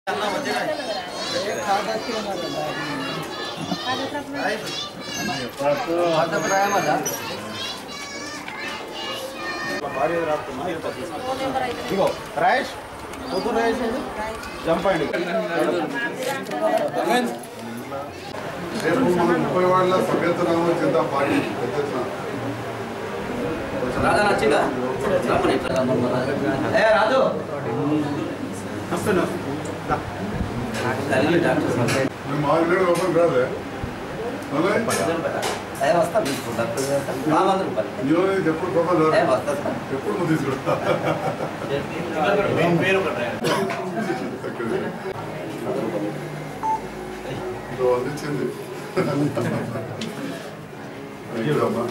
ఇగో రాయేష్ పొద్దు రాయేష్ జంపండి రేపు మన ముప్పై వాళ్ళ సభ్యత నామం చేద్దాం పార్టీ పెద్ద ఎత్తున. రాజా నచ్చిందా రమ్మని ఇట్లా రమ్మని ఏ రాజు కలిగి డాక్టర్ మేము మా ఇల్లు లోపలికి రాలే మళ్ళీ ఏ వస్తా తీసుకుంటా మా వంద రూపాయలు ఇందులో నీకు ఎప్పుడు కోపం ఏ రాదు వస్తా సార్ ఎప్పుడు నువ్వు తీసుకుంటా నువ్వు అందించింది Thank you అమ్మా.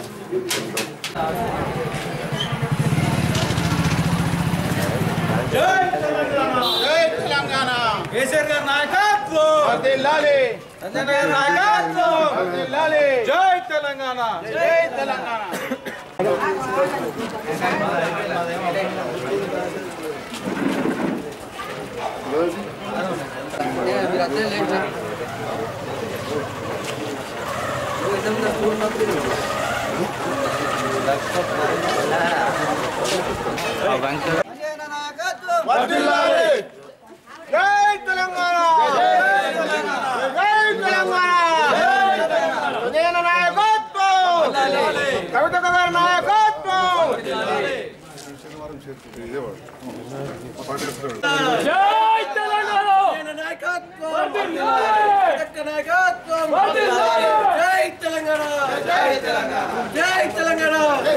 జై తెలంగాణ కేసీఆర్ గారి నాయకత్వం వర్ధిల్లాలి సంజయ్ గారి నాయకత్వం వర్ధిల్లాలి జై తెలంగాణ జై తెలంగాణ మీరు అదే లేట్ నువ్వు ఇంతకుముందు స్కూల్ ఉన్నప్పుడు వర్ధిల్లాలి జై తెలంగాణ జై తెలంగాణ జై తెలంగాణ సంజయ్ నాయకత్వం కవిత గారి నాయకత్వం ఇదేవాడు. పార్టీ వస్తున్నాడు. జై తెలంగాణ జై తెలంగాణ జై తెలంగాణ జై తెలంగాణ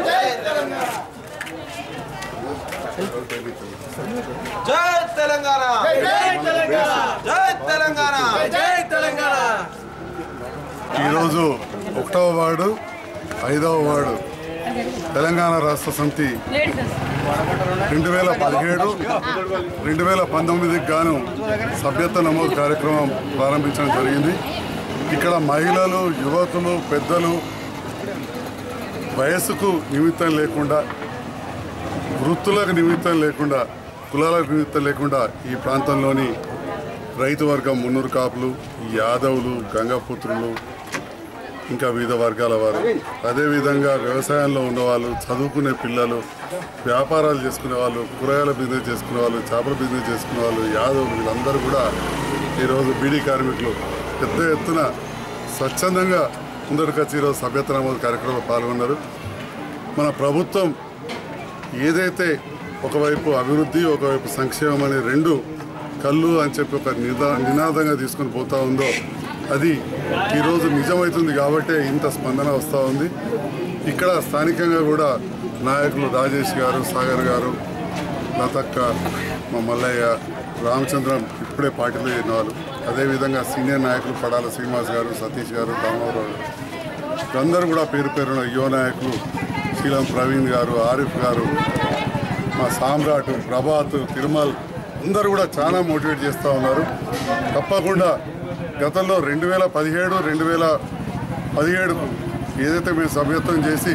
జై తెలంగాణ జై తెలంగాణ జై తెలంగాణ జై తెలంగాణ ఈరోజు ఒకటవ వార్డు ఐదవ వార్డు తెలంగాణ రాష్ట్ర సమితి రెండు వేల పదిహేడు రెండు వేల పంతొమ్మిదికి గాను సభ్యత్వ నమోదు కార్యక్రమం ప్రారంభించడం జరిగింది ఇక్కడ మహిళలు యువకులు పెద్దలు వయస్సుకు నిమిత్తం లేకుండా వృత్తులకు నిమిత్తం లేకుండా కులాలకు నిమిత్తం లేకుండా ఈ ప్రాంతంలోని రైతు వర్గం మున్నూరు కాపులు యాదవులు గంగపుత్రులు ఇంకా వివిధ వర్గాల వారు అదేవిధంగా వ్యవసాయంలో ఉన్నవాళ్ళు చదువుకునే పిల్లలు వ్యాపారాలు చేసుకునే వాళ్ళు కూరగాయల బిజినెస్ చేసుకునే వాళ్ళు చేపల బిజినెస్ చేసుకునే వాళ్ళు యాదవులు వీళ్ళందరూ కూడా ఈరోజు బీడీ కార్మికులు పెద్ద ఎత్తున స్వచ్ఛందంగా ముందరికి వచ్చి ఈరోజు సభ్యత నమోదు కార్యక్రమంలో పాల్గొన్నారు మన ప్రభుత్వం ఏదైతే ఒకవైపు అభివృద్ధి ఒకవైపు సంక్షేమం అనే రెండు కళ్ళు అని చెప్పి ఒక నిదా నినాదంగా తీసుకొని పోతా ఉందో అది ఈరోజు నిజమవుతుంది కాబట్టే ఇంత స్పందన వస్తూ ఉంది ఇక్కడ స్థానికంగా కూడా నాయకులు రాజేష్ గారు సాగర్ గారు లతక్క మా మల్లయ్య రామచంద్రం ఇప్పుడే పార్టీలో చేరిన వాళ్ళు అదేవిధంగా సీనియర్ నాయకులు పడాల శ్రీనివాస్ గారు సతీష్ గారు రామారావు గారు అందరూ కూడా పేరు పేరున యువ నాయకులు శీలం ప్రవీణ్ గారు ఆరిఫ్ గారు మా సామ్రాట్ ప్రభాత్ తిరుమల్ అందరూ కూడా చాలా మోటివేట్ చేస్తూ ఉన్నారు తప్పకుండా గతంలో రెండు వేల పదిహేడు రెండు వేల పదిహేడుకు ఏదైతే మేము సభ్యత్వం చేసి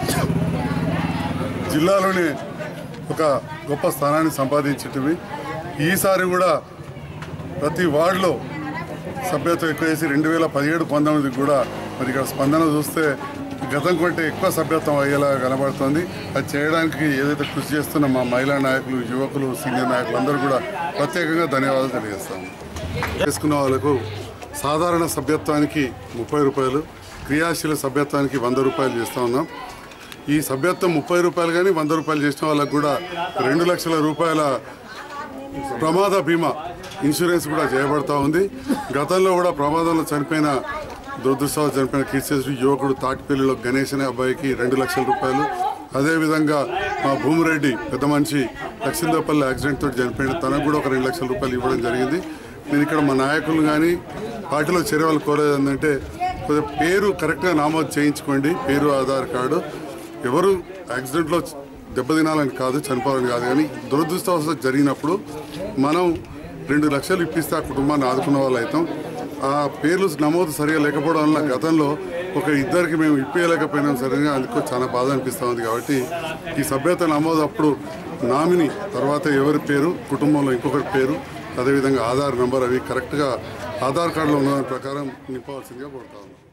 జిల్లాలోనే ఒక గొప్ప స్థానాన్ని సంపాదించేటివి ఈసారి కూడా ప్రతి వార్డులో సభ్యత్వం ఎక్కువ వేసి రెండు వేల పదిహేడు పంతొమ్మిదికి కూడా మరి ఇక్కడ స్పందన చూస్తే గతం కంటే ఎక్కువ సభ్యత్వం అయ్యేలా కనబడుతుంది అది చేయడానికి ఏదైతే కృషి చేస్తున్న మా మహిళా నాయకులు యువకులు సీనియర్ నాయకులు అందరూ కూడా ప్రత్యేకంగా ధన్యవాదాలు తెలియజేస్తాము చేసుకున్న వాళ్ళకు సాధారణ సభ్యత్వానికి ముప్పై రూపాయలు క్రియాశీల సభ్యత్వానికి వంద రూపాయలు చేస్తూ ఉన్నాం ఈ సభ్యత్వం ముప్పై రూపాయలు కానీ వంద రూపాయలు చేసిన వాళ్ళకు కూడా రెండు లక్షల రూపాయల ప్రమాద బీమా ఇన్సూరెన్స్ కూడా చేయబడతా ఉంది గతంలో కూడా ప్రమాదంలో చనిపోయిన దురదృష్టం చనిపోయిన కీర్తి యువకుడు తాటిపల్లిలో గణేష్ అనే అబ్బాయికి రెండు లక్షల రూపాయలు అదేవిధంగా మా భూమిరెడ్డి పెద్ద మనిషి లక్ష్మీదేవపల్లి యాక్సిడెంట్ తోటి చనిపోయిన తనకు కూడా ఒక రెండు లక్షల రూపాయలు ఇవ్వడం జరిగింది నేను ఇక్కడ మా నాయకులు కానీ పార్టీలో చేరే వాళ్ళు కోరేది ఏంటంటే కొద్దిగా పేరు కరెక్ట్గా నామోదు చేయించుకోండి పేరు ఆధార్ కార్డు ఎవరు యాక్సిడెంట్లో దెబ్బతినాలని కాదు చనిపోవాలని కాదు కానీ దురదృష్టవశాత్తు జరిగినప్పుడు మనం రెండు లక్షలు ఇప్పిస్తే ఆ కుటుంబాన్ని ఆదుకున్న వాళ్ళు అవుతాం ఆ పేర్లు నమోదు సరిగా లేకపోవడం వల్ల గతంలో ఒక ఇద్దరికి మేము ఇప్పేయలేకపోయినాం సరిగా అందుకు చాలా బాధ అనిపిస్తూ ఉంది కాబట్టి ఈ సభ్యత నమోదు అప్పుడు నామిని తర్వాత ఎవరి పేరు కుటుంబంలో ఇంకొకరి పేరు అదేవిధంగా ఆధార్ నెంబర్ అవి కరెక్ట్గా ఆధార్ కార్డులో ఉన్న దాని ప్రకారం నింపవలసిందిగా కోరుతా ఉన్నాం